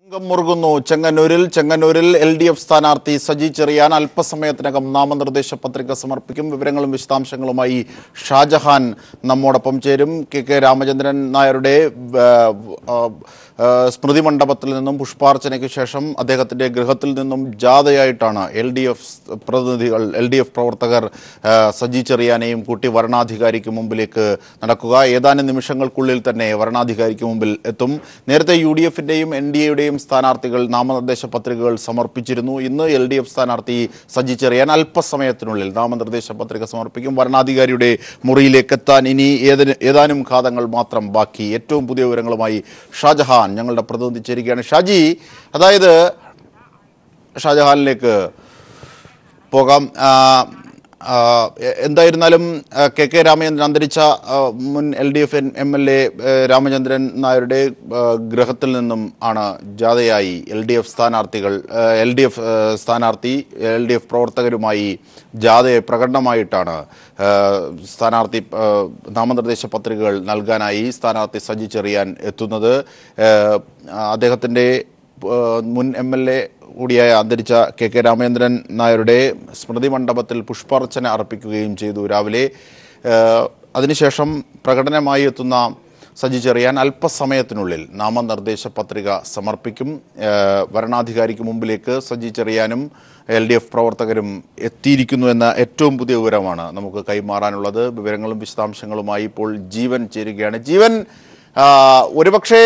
അംഗം മുറുകുന്നു ചെങ്ങന്നൂരിൽ ചെങ്ങന്നൂരിൽ എൽ ഡി എഫ് സ്ഥാനാർത്ഥി സജി ചെറിയാൻ അല്പസമയത്തിനകം നാമനിർദ്ദേശ പത്രിക സമർപ്പിക്കും വിവരങ്ങളും വിശദാംശങ്ങളുമായി ഷാജഹാൻ നമ്മോടൊപ്പം ചേരും കെ കെ രാമചന്ദ്രൻ നായരുടെ ആ, ആ, ആ, സ്മൃതി മണ്ഡപത്തിൽ നിന്നും പുഷ്പാർച്ചനയ്ക്ക് ശേഷം അദ്ദേഹത്തിന്റെ ഗൃഹത്തിൽ നിന്നും ജാഥയായിട്ടാണ് എൽ ഡി എഫ് പ്രതിനിധികൾ എൽ ഡി എഫ് പ്രവർത്തകർ ആ, സജി ചെറിയാനെയും കൂട്ടി വരണാധികാരിക്ക് മുമ്പിലേക്ക് നടക്കുക ഏതാനും നിമിഷങ്ങൾക്കുള്ളിൽ തന്നെ വരണാധികാരിക്ക് മുമ്പിൽ എത്തും നേരത്തെ യു ഡി എഫിന്റെയും എൻ ഡി എയുടെയും സ്ഥാനാർത്ഥികൾ നാമനിർദ്ദേശ പത്രികകൾ സമർപ്പിച്ചിരുന്നു ഇന്ന് എൽ ഡി എഫ് സ്ഥാനാർത്ഥി സജി ചെറിയാൻ അല്പസമയത്തിനുള്ളിൽ നാമനിർദ്ദേശ പത്രിക സമർപ്പിക്കും വരണാധികാരിയുടെ മുറിയിലേക്ക് എത്താൻ ഇനി ഏതിന് ഏതാനും ഘാതങ്ങൾ മാത്രം ബാക്കി ഏറ്റവും പുതിയ വിവരങ്ങളുമായി ഷാജഹാൻ ഞങ്ങളുടെ പ്രതിനിധി ചേരുകയാണ് ഷാജി അതായത് ഷാജഹാനിലേക്ക് പോകാം ആ, ആ, എ- എന്തായിരുന്നാലും ആ, കെ കെ രാമചന്ദ്രൻ അന്തരിച്ച ആ, മുൻ L D F M L A Ramachandran നായരുടെ ആ, ഗൃഹത്തിൽ നിന്നും ആണ് ജാഥയായി എൽ ഡി എഫ് സ്ഥാനാർത്ഥികൾ എൽ ഡി എഫ് സ്ഥാനാർത്ഥി എൽ ഡി എഫ് പ്രവർത്തകരുമായി ജാഥയെ പ്രകടനമായിട്ടാണ് ആ, സ്ഥാനാർത്ഥി ആ, നാമനിർദ്ദേശ പത്രികകൾ നൽകാനായി സ്ഥാനാർത്ഥി സജി ചെറിയാൻ എത്തുന്നത് ആ, അദ്ദേഹത്തിൻ്റെ ആ, മുൻ എം എൽ എ കൂടിയായ അന്തരിച്ച കെ കെ രാമചന്ദ്രൻ നായരുടെ സ്മൃതി മണ്ഡപത്തിൽ പുഷ്പാർച്ചന അർപ്പിക്കുകയും ചെയ്തു രാവിലെ ഏഹ് അതിനുശേഷം പ്രകടനമായി എത്തുന്ന സജി ചെറിയാൻ അല്പസമയത്തിനുള്ളിൽ നാമനിർദ്ദേശ പത്രിക സമർപ്പിക്കും ഏഹ് വരണാധികാരിക്ക് മുമ്പിലേക്ക് സജി ചെറിയാനും എൽ ഡി എഫ് പ്രവർത്തകരും എത്തിയിരിക്കുന്നു എന്ന ഏറ്റവും പുതിയ വിവരമാണ് നമുക്ക് കൈമാറാനുള്ളത് വിവരങ്ങളും വിശദാംശങ്ങളുമായി ഇപ്പോൾ ജീവൻ ചേരുകയാണ് ജീവൻ ആ, ഒരുപക്ഷേ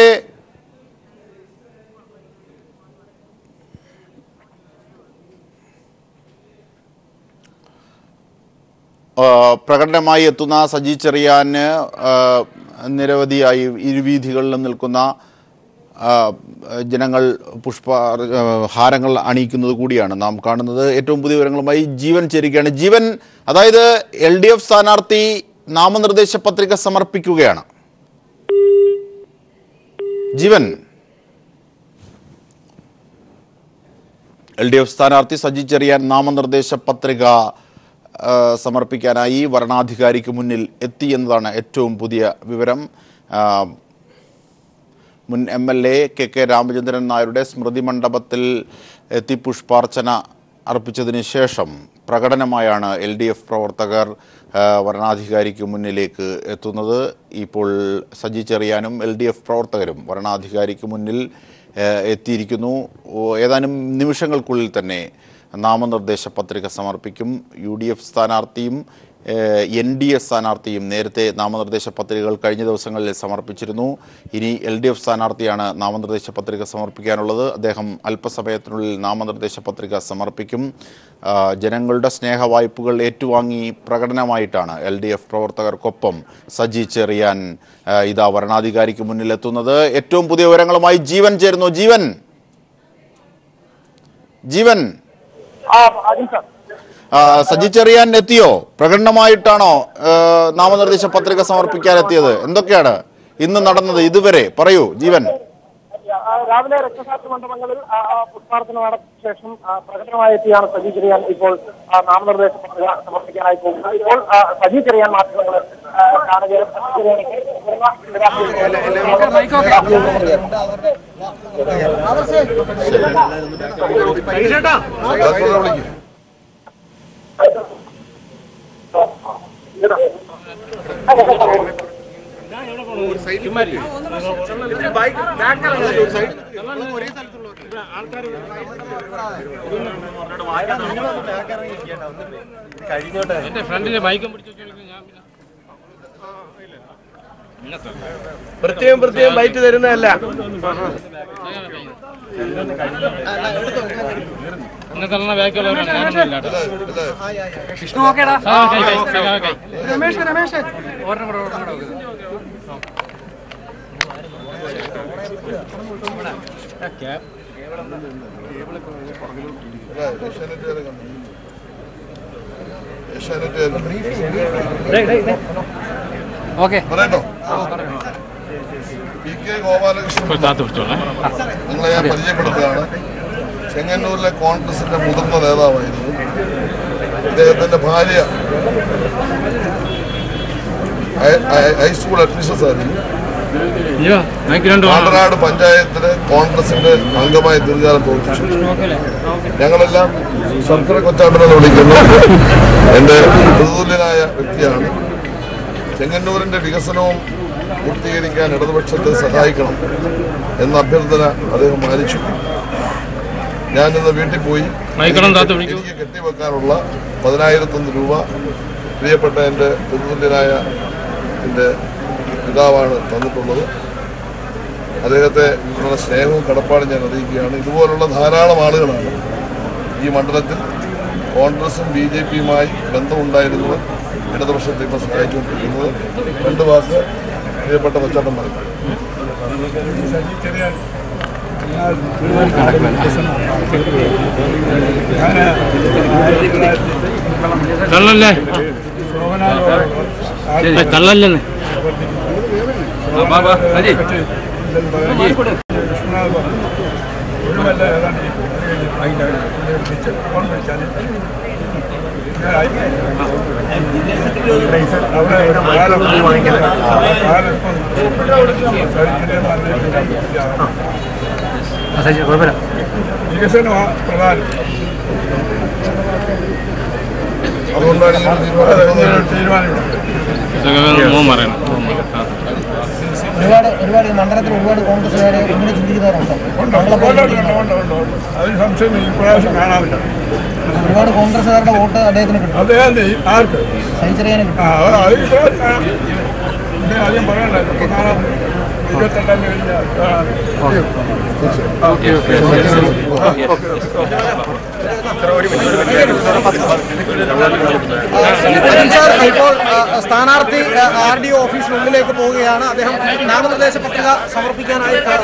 ആ, പ്രകടനമായി എത്തുന്ന സജി ചെറിയാന് ആ, നിരവധിയായി ഇരുവീഥികളിലും നിൽക്കുന്ന ആ, ജനങ്ങൾ പുഷ്പ ആ, ഹാരങ്ങൾ അണിയിക്കുന്നത് കൂടിയാണ് നാം കാണുന്നത് ഏറ്റവും പുതിയ വിവരങ്ങളുമായി ജീവൻ ചേരുകയാണ് ജീവൻ അതായത് എൽ ഡി എഫ് സ്ഥാനാർത്ഥി നാമനിർദ്ദേശ പത്രിക സമർപ്പിക്കുകയാണ് ജീവൻ എൽ ഡി എഫ് സ്ഥാനാർത്ഥി സജി ചെറിയാൻ നാമനിർദ്ദേശ പത്രിക ആ, സമർപ്പിക്കാനായി വരണാധികാരിക്ക് മുന്നിൽ എത്തി എന്നതാണ് ഏറ്റവും പുതിയ വിവരം ആ, മുൻ M L A K K Ramachandran നായരുടെ സ്മൃതി മണ്ഡപത്തിൽ എത്തി പുഷ്പാർച്ചന അർപ്പിച്ചതിന് ശേഷം പ്രകടനമായാണ് എൽ ഡി എഫ് പ്രവർത്തകർ ആ, വരണാധികാരിക്ക് മുന്നിലേക്ക് എത്തുന്നത് ഇപ്പോൾ സജി ചെറിയാനും എൽ ഡി എഫ് പ്രവർത്തകരും വരണാധികാരിക്ക് മുന്നിൽ ആ, എത്തിയിരിക്കുന്നു ഓ, ഏതാനും നിമിഷങ്ങൾക്കുള്ളിൽ തന്നെ നാമനിർദ്ദേശ പത്രിക സമർപ്പിക്കും യു ഡി എഫ് സ്ഥാനാർത്ഥിയും എൻ ഡി എ സ്ഥാനാർത്ഥിയും നേരത്തെ നാമനിർദ്ദേശ പത്രികകൾ കഴിഞ്ഞ ദിവസങ്ങളിൽ സമർപ്പിച്ചിരുന്നു ഇനി എൽ ഡി എഫ് സ്ഥാനാർത്ഥിയാണ് നാമനിർദ്ദേശ പത്രിക സമർപ്പിക്കാനുള്ളത് അദ്ദേഹം അല്പസമയത്തിനുള്ളിൽ നാമനിർദ്ദേശ പത്രിക സമർപ്പിക്കും ആ, ജനങ്ങളുടെ സ്നേഹവായ്പകൾ ഏറ്റുവാങ്ങി പ്രകടനമായിട്ടാണ് എൽ ഡി എഫ് പ്രവർത്തകർക്കൊപ്പം സജി ചെറിയാൻ ആ, ഇതാ വരണാധികാരിക്ക് മുന്നിലെത്തുന്നത് ഏറ്റവും പുതിയ വിവരങ്ങളുമായി ജീവൻ ചേരുന്നു ജീവൻ ജീവൻ ആ അജിൻ സാർ ആ, സജി ചെറിയാൻ എത്തിയോ പ്രകടനമായിട്ടാണോ ആ, നാമനിർദ്ദേശ പത്രിക സമർപ്പിക്കാൻ എത്തിയത് എന്തൊക്കെയാണ് ഇന്ന് നടന്നത് ഇതുവരെ പറയൂ ജീവൻ ആ, രാവിലെ രക്തസാക്ഷി മണ്ഡപങ്ങളിൽ ആ, ആ, പുഷ്പാർച്ചന നടത്തിയ ശേഷം ആ, പ്രകടനമായി എത്തിയാണ് സജി ചെറിയാൻ ഇപ്പോൾ ആ, നാമനിർദ്ദേശ പത്രിക സമർപ്പിക്കാനായി പോകുന്നത് ഇപ്പോൾ ആ, സജി ചെറിയാൻ മാധ്യമങ്ങൾ ആ, കാണുകയും സജി ചെറിയാനെ എന്റെ ഫ്രണ്ടിന്റെ മൈക്കും പിടിച്ചു ഞാൻ പിന്നെ പ്രത്യേകം പ്രത്യേകം ബൈറ്റ് തരുന്നതല്ല ഇന്നത്തെ ബാക്കിയുള്ളവരാണ് ഞാനൊന്നുമില്ല കേട്ടോ. വിഷ്ണു ഓക്കേടാ ആ, കൈ, കൈ, കൈ, കൈ, കൈ. രമേശ് രമേശ് ഒരെണ്ണം കൂടെ ഒരെണ്ണം കൂടെ വെക്ക്. ഓക്കെ പറയട്ടോ പി കെ ഗോപാലകൃഷ്ണൻ പോയി കാത്തു പിടിച്ചോളേ നിങ്ങളെ ഞാൻ പരിചയപ്പെടുത്തുകയാണ് ചെങ്ങന്നൂരിലെ കോൺഗ്രസിന്റെ മുതിർന്ന നേതാവായിരുന്നു ഇദ്ദേഹത്തിന്റെ ഭാര്യ ഹൈ- ഹൈ- ഹൈസ്കൂൾ അഡ്മിഷൻസ് ആയിരുന്നു അയ്യോ മൈക്ക് രണ്ട് പാണ്ടനാട് പഞ്ചായത്തില് കോൺഗ്രസിന്റെ അംഗമായി ദീർഘകാലം പ്രവർത്തിച്ചു ഞങ്ങളെല്ലാം ശർക്കര കൊച്ചാട്ടനെന്ന് വിളിക്കുന്നു എന്റെ പ്രതിതുല്യനായ വ്യക്തിയാണ് ചെങ്ങന്നൂരിന്റെ വികസനവും പൂർത്തീകരിക്കാൻ ഇടതുപക്ഷത്തെ സഹായിക്കണം എന്ന അഭ്യർത്ഥന അദ്ദേഹം മാനിച്ചു ഞാൻ ഇന്ന് വീട്ടിൽ പോയി മൈക്കണം താത്ത് വിളിക്കൂ. എനിക്ക് കെട്ടിവെക്കാനുള്ള പതിനായിരത്തൊന്ന് രൂപ പ്രിയപ്പെട്ട എൻ്റെ പ്രതിതുല്യനായ എൻ്റെ പിതാവാണ് തന്നിട്ടുള്ളത് അദ്ദേഹത്തെ ഉള്ള സ്നേഹവും കടപ്പാടും ഞാൻ അറിയിക്കുകയാണ് ഇതുപോലുള്ള ധാരാളം ആളുകളാണ് ഈ മണ്ഡലത്തിൽ കോൺഗ്രസും ബി ജെ പിയുമായി ബന്ധമുണ്ടായിരുന്നവർ ഇടതുപക്ഷത്തെ ഇപ്പോൾ സഹായിച്ചുകൊണ്ടിരിക്കുന്നത് രണ്ട് വാക്ക് പ്രിയപ്പെട്ട കൊച്ചാട്ടം പറയും കള്ളല്ലേ ഏയ്, കള്ളല്ലെന്ന് വികസനമാണ് പ്രധാനം അതുകൊണ്ടാണ് ഈ തീരുമാനം തീരുമാനമെടുത്തത് ഇതൊക്കെ മോൻ പറയണം മോൻ പറയണം. ആ. ഒരുപാട് ഒരുപാട് ഈ മണ്ഡലത്തിൽ ഒരുപാട് കോൺഗ്രസ്സുകാരെ ഇങ്ങനെ ചിന്തിക്കുന്നവരുണ്ട് ഉണ്ട്, ഉണ്ട്, ഉണ്ട്, ഉണ്ട്, ഉണ്ട്, ഉണ്ട്, ഉണ്ട്. അതിന് സംശയം ഈ പ്രാവശ്യം കാണാമില്ല ഒരുപാട് കോൺഗ്രസ്സുകാരുടെ വോട്ട് അദ്ദേഹത്തിന് കിട്ടും അദ്ദേഹം ഈ- ആർക്ക് സഹിച്ചറിയാനും കിട്ടും ആ അത് അത് ഈ പ്രാവശ്യം കാണാം ഇത് ആദ്യം പറയണ്ട ഇപ്പൊ കാണാം ഇരുപത്തെട്ടാം തീയതി കഴിഞ്ഞാൽ കാണാം. ഇപ്പോൾ ആ, സ്ഥാനാർത്ഥി ആർ ഡി ഒ ഓഫീസിനുള്ളിലേക്ക് പോവുകയാണ് അദ്ദേഹം നാമനിർദ്ദേശ പത്രിക സമർപ്പിക്കാനായി ആ,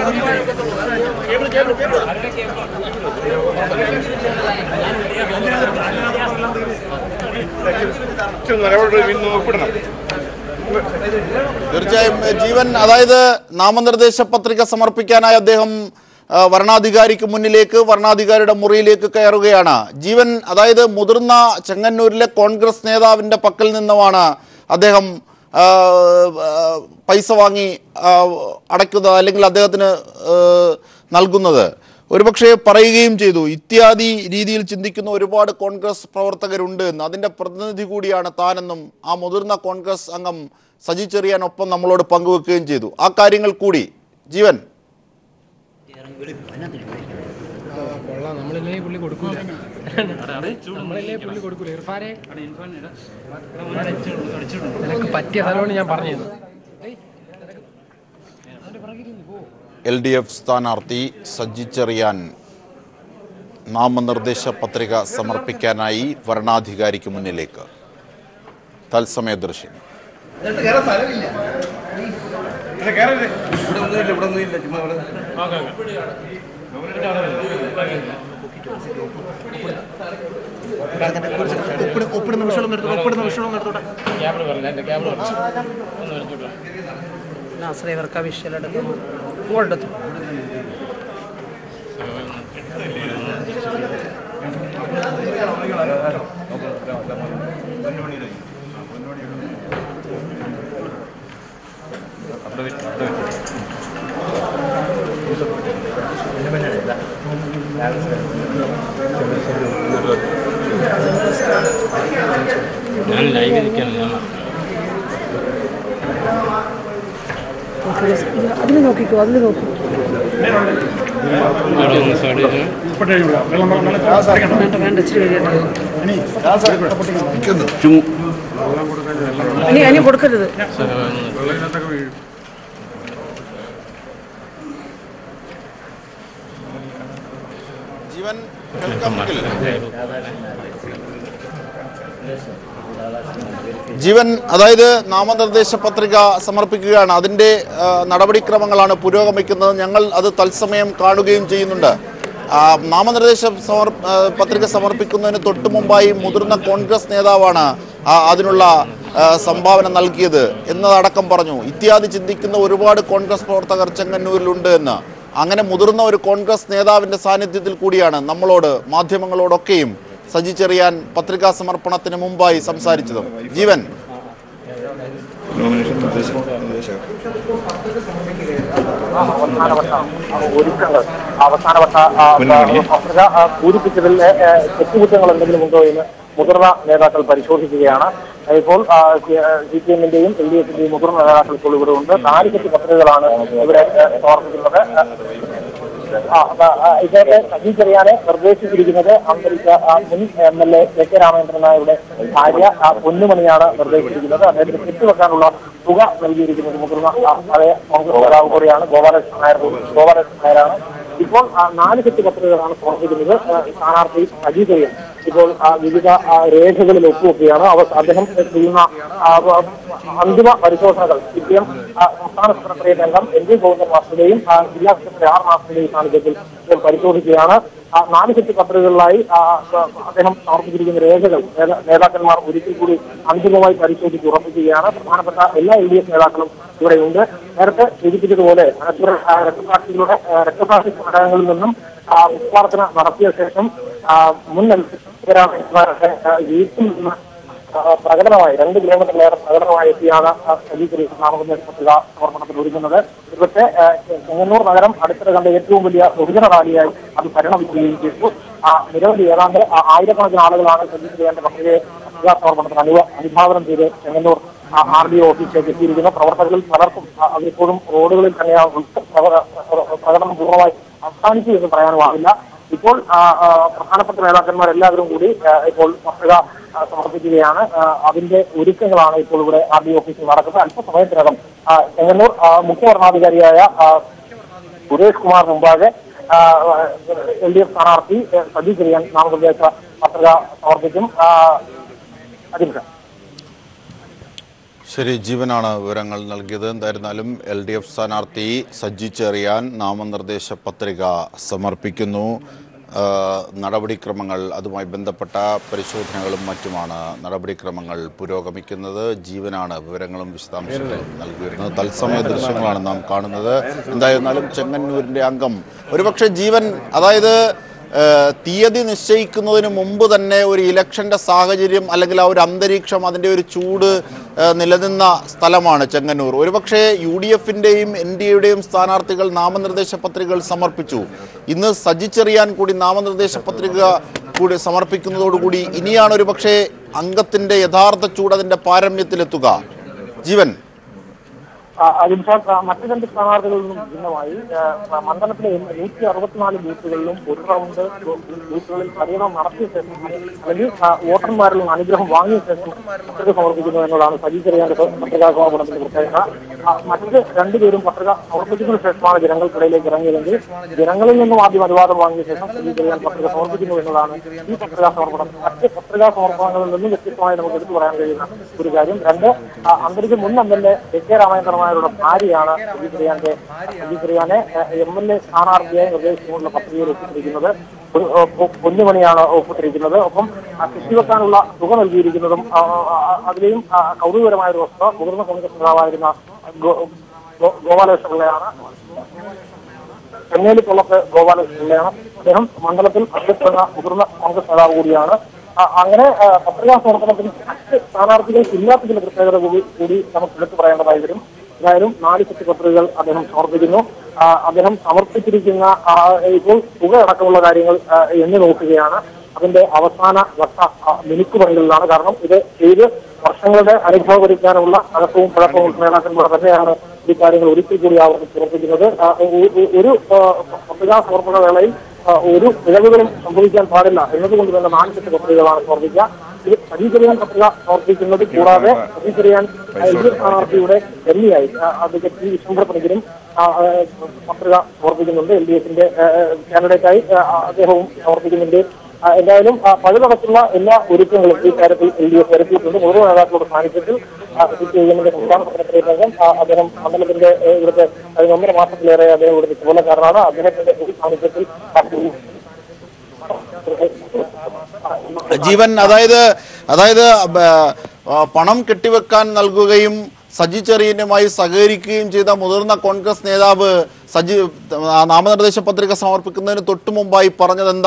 തീർച്ചയായും എ, ജീവൻ അതായത് നാമനിർദ്ദേശ പത്രിക സമർപ്പിക്കാനായി അദ്ദേഹം ആ, വരണാധികാരിക്ക് മുന്നിലേക്ക് വരണാധികാരിയുടെ മുറിയിലേക്ക് കയറുകയാണ് ജീവൻ അതായത് മുതിർന്ന ചെങ്ങന്നൂരിലെ കോൺഗ്രസ് നേതാവിൻ്റെ പക്കൽ നിന്നുമാണ് അദ്ദേഹം ആ, ആ, പൈസ വാങ്ങി ആ, അടയ്ക്കുന്നത് അല്ലെങ്കിൽ അദ്ദേഹത്തിന് ആ, നൽകുന്നത് ഒരുപക്ഷെ പറയുകയും ചെയ്തു ഇത്യാദി രീതിയിൽ ചിന്തിക്കുന്ന ഒരുപാട് കോൺഗ്രസ് പ്രവർത്തകരുണ്ട് എന്ന് അതിൻ്റെ പ്രതിനിധി കൂടിയാണ് താനെന്നും ആ മുതിർന്ന കോൺഗ്രസ് അംഗം സജി ചെറിയാനൊപ്പം നമ്മളോട് പങ്കുവെക്കുകയും ചെയ്തു ആ കാര്യങ്ങൾ കൂടി ജീവൻ നമ്മളല്ലേ പുള്ളി കൊടുക്കൂല നമ്മളല്ലേ പുള്ളി കൊടുക്കൂല ഇർഫാനെ നിനക്ക് പറ്റിയ സ്ഥലമാണ് ഞാൻ പറഞ്ഞത് എൽ ഡി എഫ് സ്ഥാനാർത്ഥി സജി ചെറിയാൻ നാമനിർദ്ദേശ പത്രിക സമർപ്പിക്കാനായി വരണാധികാരിക്ക് മുന്നിലേക്ക് തത്സമയ ദൃശ്യം ഒപ്പിട- ഒപ്പിടുന്ന വിഷയം ഒന്ന് എടുത്തോട്ടെ ഒപ്പിടുന്ന വിഷയം ഒന്ന് എടുത്തോട്ടെ ക്യാബിൾ പറഞ്ഞില്ല എൻ്റെ ക്യാബിൾ പറഞ്ഞു ഒന്ന് വരച്ചോട്ടെ നാസറെ വർക്ക വിഷയം എടുക്കുന്നു ഇങ്ങോട്ടെടുത്തു ഞാൻ ലൈവ് ഇരിക്കുകയാണ് ഞാൻ അതിൽ നോക്കിക്കോ അതിൽ നോക്കൂ അവിടെ ഒന്ന് സൈഡ് വേണ്ട വേണ്ട ഇച്ചിരി കഴിയട്ടെ നിൽക്കുന്നു ഇനി ഇനി കൊടുക്കരുത് ജീവൻ കേൾക്കാമെങ്കിൽ ജീവൻ അതായത് നാമനിർദ്ദേശ പത്രിക സമർപ്പിക്കുകയാണ് അതിൻ്റെ ആ, നടപടിക്രമങ്ങളാണ് പുരോഗമിക്കുന്നത് ഞങ്ങൾ അത് തത്സമയം കാണുകയും ചെയ്യുന്നുണ്ട് ആ, നാമനിർദ്ദേശ സമർ ആ, പത്രിക സമർപ്പിക്കുന്നതിന് തൊട്ടു മുമ്പായി മുതിർന്ന കോൺഗ്രസ് നേതാവാണ് ആ, അതിനുള്ള ആ, സംഭാവന നൽകിയത് എന്നതടക്കം പറഞ്ഞു ഇത്യാദി ചിന്തിക്കുന്ന ഒരുപാട് കോൺഗ്രസ് പ്രവർത്തകർ ചെങ്ങന്നൂരിലുണ്ട് എന്ന് അങ്ങനെ മുതിർന്ന ഒരു കോൺഗ്രസ് നേതാവിൻ്റെ സാന്നിധ്യത്തിൽ കൂടിയാണ് നമ്മളോട് മാധ്യമങ്ങളോടൊക്കെയും സജി ചെറിയാൻ പത്രികാ സമർപ്പണത്തിന് മുമ്പായി സംസാരിച്ചത് ജീവൻ നോമിനേഷൻ നിർദ്ദേശ നിർദ്ദേശം അവസാനവട്ട ആ, ഒരുക്കങ്ങൾ അവസാനവട്ട ആ, മുൻഗണനയെ. പത്രിക ആ, പൂരിപ്പിച്ചതിൽ ഏ, ഏ, തെറ്റുകുറ്റങ്ങൾ എന്തെങ്കിലും ഉണ്ടോ എന്ന് മുതിർന്ന നേതാക്കൾ പരിശോധിക്കുകയാണ് ഇപ്പോൾ സി പി എമ്മിന്റെയും എൽ ഡി എഫിന്റെയും മുതിർന്ന നേതാക്കൾ ഇപ്പോൾ ഇവിടെ ഉണ്ട് നാല് സെറ്റ് പത്രികകളാണ് ഇവിടെ ഏ, സമർപ്പിക്കുന്നത് ആ, ആ, ആ, ഇദ്ദേഹത്തെ സജി ചെറിയാനെ നിർദ്ദേശിച്ചിരിക്കുന്നത് അന്തരിച്ച ആ, മുൻ M L A K K Ramachandran നായരുടെ ഭാര്യ ആ, പൊന്നുമണിയാണ് നിർദ്ദേശിച്ചിരിക്കുന്നത് അദ്ദേഹത്തിന് കെട്ടിവെക്കാനുള്ള തുക നൽകിയിരിക്കുന്നത് മുതിർന്ന ആ, പഴയ കോൺഗ്രസ് നേതാവ് കൂടിയാണ് ഗോപാലകൃഷ്ണൻ നായർ ഗോപാലകൃഷ്ണൻ നായരാണ് ഇപ്പോൾ ആ, നാല് സെറ്റ് പത്രികകളാണ് സമർപ്പിക്കുന്നത് ആ, സ്ഥാനാർത്ഥി സജി ചെറിയൻ ഇപ്പോൾ ആ, വിവിധ ആ, രേഖകളിൽ ഒപ്പുവെക്കുകയാണ് അവർ അദ്ദേഹം ചെയ്യുന്ന ആ, വ- അന്തിമ പരിശോധനകൾ സി പി എം സംസ്ഥാന സെക്രട്ടേറിയറ്റ് അംഗം എൻ വി ഗോവിന്ദൻ മാസ്റ്ററുടെയും ആ, ജില്ലാ സെക്രട്ടറി ആർ മാസ്റ്ററുടെയും സാന്നിധ്യത്തിൽ ഇപ്പോൾ പരിശോധിക്കുകയാണ് ആ, നാല് സെറ്റ് പത്രികകളിലായി ആ, ആ, അദ്ദേഹം സമർപ്പിച്ചിരിക്കുന്ന രേഖകൾ നേതാ- നേതാക്കന്മാർ ഒരിക്കൽ കൂടി അന്തിമമായി പരിശോധിച്ച് ഉറപ്പിക്കുകയാണ് പ്രധാനപ്പെട്ട എല്ലാ എൽ ഡി എഫ് നേതാക്കളും ഇവിടെയുണ്ട് നേരത്തെ സൂചിപ്പിച്ചതുപോലെ അനന്തര ആ, രക്തസാക്ഷികളുടെ ആ, രക്തസാക്ഷി ഘടകങ്ങളിൽ നിന്നും ആ, ഉത്പാദന നടത്തിയ ശേഷം ആ, മുൻ എംപിമാരുടെ വീട്ടിൽ നിന്ന് ആ, പ്രകടനമായി രണ്ട് കിലോമീറ്ററിലേറെ പ്രകടനമായി എത്തിയാണ് ആ സജീകരി നാമനിർദ്ദേശ പത്രിക സമർപ്പണത്തിൽ ഒരുങ്ങുന്നത് ഇവിടുത്തെ ആ, ചെങ്ങന്നൂർ നഗരം അടുത്തിടെ കണ്ട ഏറ്റവും വലിയ ബഹുജന റാലിയായി അത് പരിണമിക്കുകയും ചെയ്തു ആ, നിരവധി ഏതാണ്ട് ആ, ആയിരക്കണക്കിന് ആളുകളാണ് സജീകരിക്കേണ്ട പത്രികയെ പത്രികാ സമർപ്പണത്തിന് അനുവ അനുഭാവനം ചെയ്ത് ചെങ്ങന്നൂർ ആർ ഡി ഒ ഓഫീസിലേക്ക് എത്തിയിരിക്കുന്ന പ്രവർത്തകരിൽ പലർക്കും ആ, അവരിപ്പോഴും റോഡുകളിൽ തന്നെയാണ് പ്രക- പ്രകടനം പൂർണ്ണമായി അവസാനിച്ചു എന്ന് പറയാനുമാവില്ല ഇപ്പോൾ ആ, ആ, പ്രധാനപ്പെട്ട നേതാക്കന്മാർ എല്ലാവരും കൂടി ആ, ഇപ്പോൾ പത്രിക ആ, സമർപ്പിക്കുകയാണ് ആ, അതിന്റെ ഒരുക്കങ്ങളാണ് ഇപ്പോൾ ഇവിടെ ആർ ഡി ഓഫീസിൽ നടക്കുന്നത് അല്പസമയത്തിനകം ആ, ചെങ്ങന്നൂർ ആ, മുഖ്യ ഭരണാധികാരിയായ ആ, സുരേഷ് കുമാർ മുമ്പാകെ എൽ ഡി എഫ് സ്ഥാനാർത്ഥി ആ, സജി ചെറിയാൻ നാമനിർദ്ദേശ പത്രിക സമർപ്പിക്കും ആ, അജിം ഖാൻ ശരി ജീവനാണ് വിവരങ്ങൾ നൽകിയത് എന്തായിരുന്നാലും എൽ ഡി എഫ് സ്ഥാനാർത്ഥി സജ്ജി ചെറിയാൻ നാമനിർദ്ദേശ പത്രിക സമർപ്പിക്കുന്നു ആ, നടപടിക്രമങ്ങൾ അതുമായി ബന്ധപ്പെട്ട പരിശോധനകളും മറ്റുമാണ് നടപടിക്രമങ്ങൾ പുരോഗമിക്കുന്നത് ജീവനാണ് വിവരങ്ങളും വിശദാംശങ്ങളും നൽകി വരുന്നത് തത്സമയ ദൃശ്യങ്ങളാണ് നാം കാണുന്നത് എന്തായിരുന്നാലും ചെങ്ങന്നൂരിൻ്റെ അംഗം ഒരുപക്ഷെ ജീവൻ അതായത് ഏഹ് തീയതി നിശ്ചയിക്കുന്നതിന് മുമ്പ് തന്നെ ഒരു ഇലക്ഷന്റെ സാഹചര്യം അല്ലെങ്കിൽ ആ ഒരു അന്തരീക്ഷം അതിൻ്റെ ഒരു ചൂട് ഏഹ് നിലനിന്ന സ്ഥലമാണ് ചെങ്ങന്നൂർ ഒരുപക്ഷെ യു ഡി എഫിൻ്റെയും എൻ ഡി എയുടെയും സ്ഥാനാർത്ഥികൾ നാമനിർദ്ദേശ പത്രികകൾ സമർപ്പിച്ചു ഇന്ന് സജ്ജിച്ചെറിയാൻ കൂടി നാമനിർദ്ദേശ പത്രിക കൂടി സമർപ്പിക്കുന്നതോടുകൂടി ഇനിയാണ് ഒരുപക്ഷെ അംഗത്തിൻ്റെ യഥാർത്ഥ ചൂട് അതിൻ്റെ പാരമ്യത്തിലെത്തുക ജീവൻ അജിം ഷാ മറ്റു രണ്ട് സ്ഥാനാർത്ഥികളിൽ നിന്നും ഭിന്നമായി ആ, മണ്ഡലത്തിലെ നൂറ്റി അറുപത്തിനാല് ബൂത്തുകളിലും ഒരു റൗണ്ട് ബൂത്തുകളിൽ പര്യടനം നടത്തിയ ശേഷം അല്ലെങ്കിൽ ആ, വോട്ടർമാരിൽ നിന്ന് അനുഗ്രഹം വാങ്ങിയ ശേഷം പത്രിക സമർപ്പിക്കുന്നു എന്നതാണ് സജി ചെറിയാന്റെ പത്രികാ സമർപ്പണത്തിന്റെ പ്രത്യേകത ആ, മറ്റ് രണ്ടുപേരും പത്രിക സമർപ്പിച്ചതിനു ശേഷമാണ് ജനങ്ങൾക്കിടയിലേക്ക് ഇറങ്ങിയതെങ്കിൽ ജനങ്ങളിൽ നിന്നും ആദ്യം അനുവാദം വാങ്ങിയ ശേഷം സജി ചെറിയാൻ പത്രിക സമർപ്പിക്കുന്നു എന്നതാണ് ഈ പത്രികാ സമർപ്പണം മറ്റ് പത്രികാ സമർപ്പണങ്ങളിൽ നിന്നും വ്യത്യസ്തമായി നമുക്ക് എടുത്തു പറയാൻ കഴിയുന്ന ഒരു കാര്യം രണ്ട് ആ, അന്തരിച്ച മുൻ M L A A K രാമചന്ദ്രനായരുടെ ഭാര്യയാണ് സജി ചെറിയാന്റെ സജി ചെറിയാനെ എം എൽ എ സ്ഥാനാർത്ഥിയായി നിർദ്ദേശിച്ചുകൊണ്ടുള്ള പത്രികയിൽ എത്തിയിരിക്കുന്നത് ഒരു ആ, പൊ- പൊന്നുമണിയാണ് ഒപ്പിട്ടിരിക്കുന്നത് ഒപ്പം ആ, കെട്ടിവെക്കാനുള്ള തുക നൽകിയിരിക്കുന്നതും ആ, ആ, ആ, അതിലെയും ആ, കൗതുകകരമായ ഒരു വസ്തുത മുതിർന്ന കോൺഗ്രസ് നേതാവായിരുന്ന ഗോ- ഗോ- ഗോപാലകൃഷ്ണ പിള്ളയാണ് ചെന്നൈയിലേക്കുള്ളത് ഗോപാലകൃഷ്ണയാണ് അദ്ദേഹം മണ്ഡലത്തിൽ അറിയപ്പെടുന്ന മുതിർന്ന കോൺഗ്രസ് നേതാവ് കൂടിയാണ് ആ, അങ്ങനെ ആ, പത്രികാ സമർപ്പണത്തിന് മറ്റ് സ്ഥാനാർത്ഥികൾക്ക് ഇല്ലാത്ത ചില പ്രത്യേകത കൂടി കൂടി നമുക്ക് എടുത്തു പറയേണ്ടതായി വരും ഏതായാലും നാല് സെറ്റ് പത്രികകൾ അദ്ദേഹം സമർപ്പിക്കുന്നു ആ, അദ്ദേഹം സമർപ്പിച്ചിരിക്കുന്ന ആ, ഇപ്പോൾ തുക അടക്കമുള്ള കാര്യങ്ങൾ ആ, എണ്ണി നോക്കുകയാണ് അതിന്റെ അവസാന ഘട്ട ആ, മിനുക്ക് പണികളിലാണ് കാരണം ഇത് ചെയ്ത് വർഷങ്ങളുടെ അനുഭവം വരുത്താനുള്ള അകത്തവും പഴക്കവും നേതാക്കന്മാർ തന്നെയാണ് ഈ കാര്യങ്ങൾ ഒരിക്കൽ കൂടി ആവർത്തിച്ച് ഉറപ്പിക്കുന്നത് ആ, ഒ- ഒ- ഒരു ആ, പത്രികാ സമർപ്പണ വേളയിൽ ആ, ഒരു പിഴവുകളും സംഭവിക്കാൻ പാടില്ല എന്നതുകൊണ്ട് തന്നെ നാല് സെറ്റ് പത്രികകളാണ് സമർപ്പിക്കുക ഇത് സജീകരിയാൻ പത്രിക സമർപ്പിക്കുന്നത് കൂടാതെ സജീകരിയാൻ എൽ ഡി എഫ് സ്ഥാനാർത്ഥിയുടെ എംഇയായി അഡ്വക്കേറ്റ് പി വിഷ്ണുപ്ര പണിക്കരും ആ, ആ, പത്രിക സമർപ്പിക്കുന്നുണ്ട് എൽ ഡി എഫിന്റെ കാൻഡിഡേറ്റായി അദ്ദേഹവും സമർപ്പിക്കുന്നുണ്ട് ആ, എന്തായാലും ആ, പഴുതടച്ചുള്ള എല്ലാ ഒരുക്കങ്ങളും ഈ കാര്യത്തിൽ എൽ ഡി എഫ് വരുത്തിയിട്ടുണ്ട് മുതിർന്ന നേതാക്കളുടെ സാന്നിധ്യത്തിൽ സിപിഐഎമ്മിന്റെ സംസ്ഥാന സെക്രട്ടേറിയറ്റ് അംഗം ആ, അദ്ദേഹം മണ്ഡലത്തിന്റെ ഏ, ഇവിടുത്തെ കഴിഞ്ഞ ഒന്നര മാസത്തിലേറെ അദ്ദേഹം ഇവിടുത്തെ ചുമതലക്കാരനാണ് അദ്ദേഹത്തിന്റെ ഈ സാന്നിധ്യത്തിൽ പാർട്ടി ജീവൻ അതായത് അതായത് ബ- ആ, പണം കെട്ടിവെക്കാൻ നൽകുകയും സജി ചെറിയനുമായി സഹകരിക്കുകയും ചെയ്ത മുതിർന്ന കോൺഗ്രസ് നേതാവ് സജി ആ, നാമനിർദ്ദേശ പത്രിക സമർപ്പിക്കുന്നതിന് തൊട്ടു മുമ്പായി പറഞ്ഞത് എന്താണ്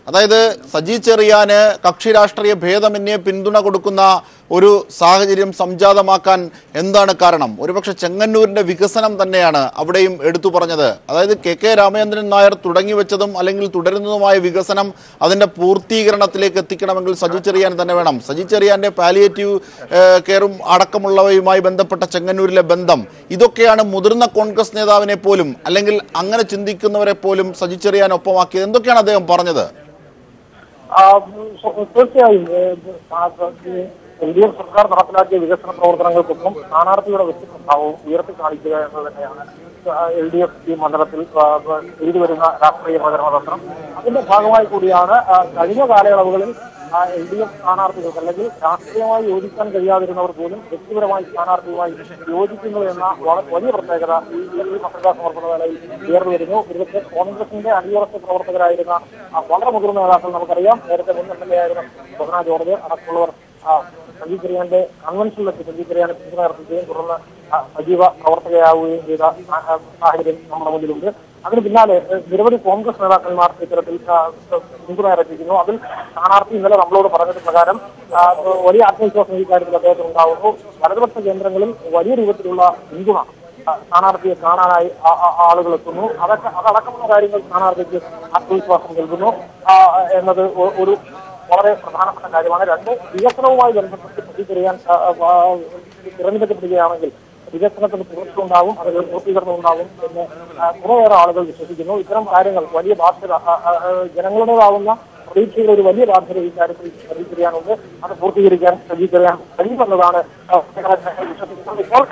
അതായത് സജി ചെറിയാന് കക്ഷി രാഷ്ട്രീയ ഭേദമന്യേ പിന്തുണ കൊടുക്കുന്ന ഒരു സാഹചര്യം സംജാതമാക്കാൻ എന്താണ് കാരണം ഒരുപക്ഷെ ചെങ്ങന്നൂരിന്റെ വികസനം തന്നെയാണ് അവിടെയും എടുത്തു പറഞ്ഞത് അതായത് കെ കെ രാമചന്ദ്രൻ നായർ തുടങ്ങി വെച്ചതും അല്ലെങ്കിൽ തുടരുന്നതുമായ വികസനം അതിന്റെ പൂർത്തീകരണത്തിലേക്ക് എത്തിക്കണമെങ്കിൽ സജി ചെറിയാൻ തന്നെ വേണം സജി ചെറിയാന്റെ പാലിയേറ്റീവ് കെയറും അടക്കമുള്ളവയുമായി ബന്ധപ്പെട്ട ചെങ്ങന്നൂരിലെ ബന്ധം ഇതൊക്കെയാണ് മുതിർന്ന കോൺഗ്രസ് നേതാവിനെ പോലും അല്ലെങ്കിൽ അങ്ങനെ ചിന്തിക്കുന്നവരെ പോലും സജി ചെറിയാൻ ഒപ്പമാക്കിയത് എന്തൊക്കെയാണ് അദ്ദേഹം പറഞ്ഞത് ആ, സ്വ- തീർച്ചയായും എൽ ഡി എഫ് സർക്കാർ നടപ്പിലാക്കിയ വികസന പ്രവർത്തനങ്ങൾക്കൊപ്പം സ്ഥാനാർത്ഥിയുടെ വ്യക്തിപ്രഭാവവും ഉയർത്തി കാണിക്കുക എന്നത് തന്നെയാണ് എൽ ഡി എഫ് ഈ മണ്ഡലത്തിൽ ആ, ആ, ചെയ്തു വരുന്ന രാഷ്ട്രീയ പ്രചരണ തന്ത്രം അതിന്റെ ഭാഗമായി കൂടിയാണ് ആ, കഴിഞ്ഞ കാലയളവുകളിൽ എൽ ഡി എഫ് സ്ഥാനാർത്ഥികൾക്ക് അല്ലെങ്കിൽ രാഷ്ട്രീയമായി യോജിക്കാൻ കഴിയാതിരുന്നവർ പോലും വ്യക്തിപരമായി സ്ഥാനാർത്ഥിയുമായി യോജിക്കുന്നു എന്ന വള- വലിയ പ്രത്യേകത ഈ ഈ പത്രികാ സമർപ്പണ വേളയിൽ ഉയർന്നു വരുന്നു ഇവിടുത്തെ കോൺഗ്രസിന്റെ അടിയുറച്ച പ്രവർത്തകരായിരുന്ന ആ, വളരെ മുതിർന്ന നേതാക്കൾ നമുക്കറിയാം നേരത്തെ മുൻ എം എൽ എ ആയിരുന്ന ബഹന ജോർജ് അടക്കമുള്ളവർ ആ, സജീവ് ചെറിയാന്റെ കൺവെൻഷനിൽ വെച്ച് സജീവ് ചെറിയാനെ പിന്തുണ അർപ്പിക്കുകയും തുടർന്ന് ആ, സജീവ പ്രവർത്തകയാവുകയും ചെയ്ത ആ, ആ, സാഹചര്യം നമ്മുടെ മുന്നിലുണ്ട് അതിന് പിന്നാലെ ഏഹ്, നിരവധി കോൺഗ്രസ് നേതാക്കന്മാർ ഇത്തരത്തിൽ ആ, പിന്തുണ അർപ്പിക്കുന്നു അതിൽ സ്ഥാനാർത്ഥി ഇന്നലെ നമ്മളോട് പറഞ്ഞത് പ്രകാരം ആ, വലിയ ആത്മവിശ്വാസം ഈ കാര്യത്തിൽ അദ്ദേഹത്തിന് ഉണ്ടാവുന്നു വലതുപക്ഷ കേന്ദ്രങ്ങളിൽ വലിയ രൂപത്തിലുള്ള പിന്തുണ ആ, സ്ഥാനാർത്ഥിയെ കാണാനായി ആ- ആ- ആളുകൾ എത്തുന്നു അതൊക്കെ അതടക്കമുള്ള കാര്യങ്ങൾ സ്ഥാനാർത്ഥിക്ക് ആത്മവിശ്വാസം നൽകുന്നു ആ, എന്നത് ഒ- ഒരു വളരെ പ്രധാനപ്പെട്ട കാര്യമാണ് രണ്ട് വികസനവുമായി ബന്ധപ്പെട്ട് പ്രതികരിക്കാൻ തിരഞ്ഞെടുക്കപ്പെടുകയാണെങ്കിൽ വികസനത്തിന് തുടർച്ചയുണ്ടാവും അത് പൂർത്തീകരണം ഉണ്ടാവും എന്ന് ആ, കുറേയേറെ ആളുകൾ വിശ്വസിക്കുന്നു ഇത്തരം കാര്യങ്ങൾ വലിയ ബാധ്യത ആ, ആ, ആ, ജനങ്ങളുടേതാവുന്ന പ്രതീക്ഷയുടെ ഒരു വലിയ ബാധ്യത ഈ കാര്യത്തിൽ സജീകരിക്കാനുണ്ട് അത് പൂർത്തീകരിക്കാൻ സജീകരിക്കാൻ കഴിയുമെന്നതാണ് ആ, വിശ്വസിക്കുന്നത് ഇപ്പോൾ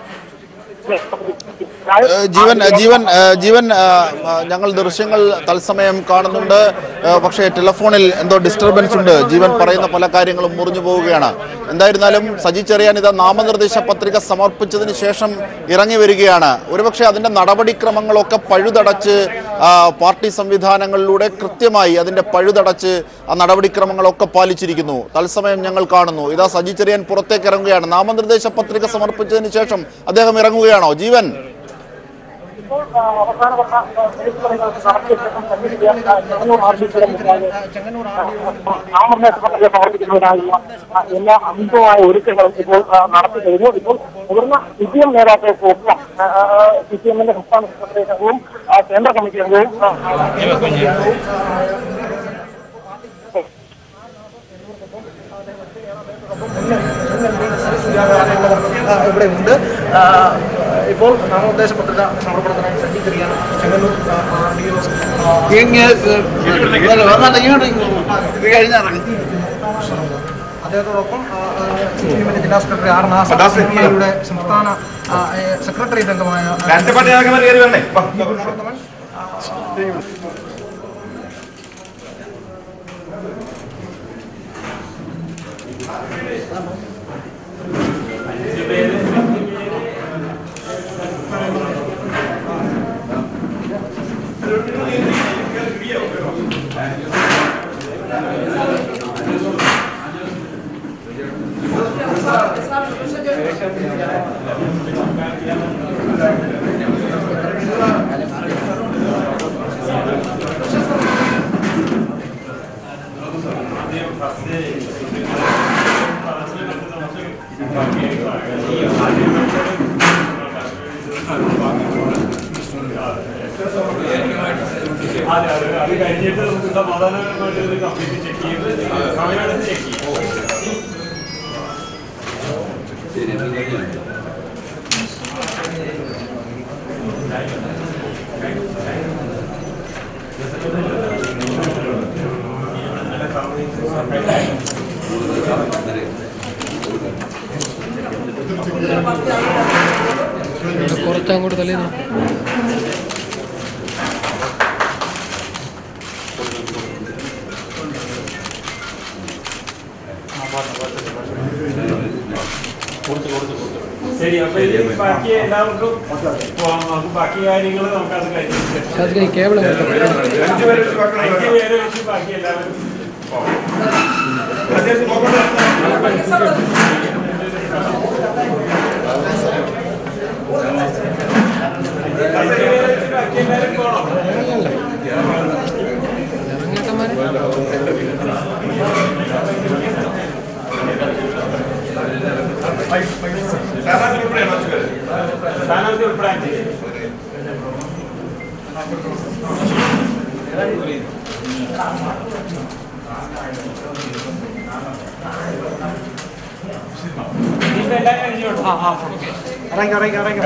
ഏഹ് ജീവൻ ജീവൻ ഏഹ് ജീവൻ ഏഹ് ഏഹ് ഞങ്ങൾ ദൃശ്യങ്ങൾ തത്സമയം കാണുന്നുണ്ട് ഏഹ് പക്ഷേ ടെലിഫോണിൽ എന്തോ ഡിസ്റ്റർബൻസ് ഉണ്ട് ജീവൻ പറയുന്ന പല കാര്യങ്ങളും മുറിഞ്ഞു പോവുകയാണ് എന്തായിരുന്നാലും സജി ചെറിയാൻ ഇത് നാമനിർദ്ദേശ പത്രിക സമർപ്പിച്ചതിന് ശേഷം ഇറങ്ങി വരികയാണ് ഒരുപക്ഷെ അതിന്റെ നടപടിക്രമങ്ങളൊക്കെ പഴുതടച്ച് ആ, പാർട്ടി സംവിധാനങ്ങളിലൂടെ കൃത്യമായി അതിന്റെ പഴുതടച്ച് ആ നടപടിക്രമങ്ങളൊക്കെ പാലിച്ചിരിക്കുന്നു തത്സമയം ഞങ്ങൾ കാണുന്നു ഇതാ സജി ചെറിയാൻ പുറത്തേക്ക് ഇറങ്ങുകയാണ് നാമനിർദ്ദേശ പത്രിക സമർപ്പിച്ചതിന് ശേഷം അദ്ദേഹം ഇറങ്ങുകയാണോ ജീവൻ ഇപ്പോൾ ആ, അവസാനഘട്ട ആ, പരിഷ്കരണങ്ങൾക്ക് നടത്തിയ ശേഷം സന്നിധിക്കാൻ ആ, ചെങ്ങന്നൂർ ആർ ഡി സിയുടെ മുമ്പാകെ നാമനിർദ്ദേശ പത്രിക സമർപ്പിക്കുന്നതിനായുള്ള ആ, എല്ലാ അന്തിമമായ ഒരുക്കങ്ങളും ഇപ്പോൾ ആ, നടത്തി കഴിഞ്ഞു ഇപ്പോൾ മുതിർന്ന സി പി എം നേതാക്കൾക്കൊപ്പം സി പി എമ്മിന്റെ സംസ്ഥാന സെക്രട്ടറി അംഗവും ആ, കേന്ദ്ര കമ്മിറ്റി അംഗവും ആ, ആ, ഇവിടെ ഉണ്ട് ആ, ഇപ്പോൾ നാമനിർദ്ദേശ പത്രിക സമർപ്പണത്തിനായി സജ്ജീകരിക്കാൻ ചെങ്ങന്നൂർ ആർ ഡി ഒ അദ്ദേഹത്തോടൊപ്പം സി പി എമ്മിന്റെ ജില്ലാ secretary R Nasser C P ഐയുടെ സംസ്ഥാന ആ, ഏ, സെക്രട്ടേറിയറ്റ് അംഗമായ അത് കഴിഞ്ഞിട്ട് നമുക്ക് സമാധാനമായിട്ട് ഇത് കംപ്ലീറ്റ് ചെക്ക് ചെയ്ത് സമയമെടുത്ത് ചെക്ക് ചെയ്യും കുറച്ചങ്ങോട്ട് തള്ളി ശരി അപ്പൊ ഇത് ബാക്കി എല്ലാവർക്കും പോവാം നമുക്ക് ബാക്കി കാര്യങ്ങൾ നമുക്ക് അത് കഴിഞ്ഞിട്ട് ഈ കേബിൾ അഞ്ച് പേര് അഞ്ച് പേര് വെച്ച് ബാക്കി എല്ലാവരും പോവാം അഞ്ച് പേര് വെച്ച് ബാക്കി എല്ലാവരും പോകണം സ്ഥാനാർത്ഥി ഉൾപ്പെടെയാണോ അഞ്ച് പേര്? സ്ഥാനാർത്ഥി ഉൾപ്പെടെ അഞ്ച് പേര്. ഇനിയിപ്പോ എല്ലാവരും കഴിഞ്ഞോളൂ. ഇറങ്ങി ഇറങ്ങി ഇറങ്ങി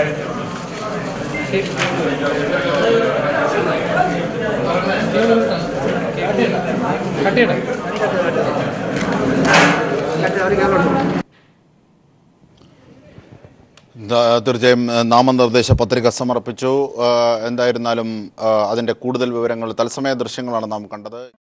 കട്ടിയിട ദ- തീർച്ചയായും ഏഹ്, നാമനിർദ്ദേശ പത്രിക സമർപ്പിച്ചു ഏഹ്, എന്തായിരുന്നാലും ഏഹ്, അതിൻ്റെ കൂടുതൽ വിവരങ്ങൾ തത്സമയ ദൃശ്യങ്ങളാണ് നാം കണ്ടത്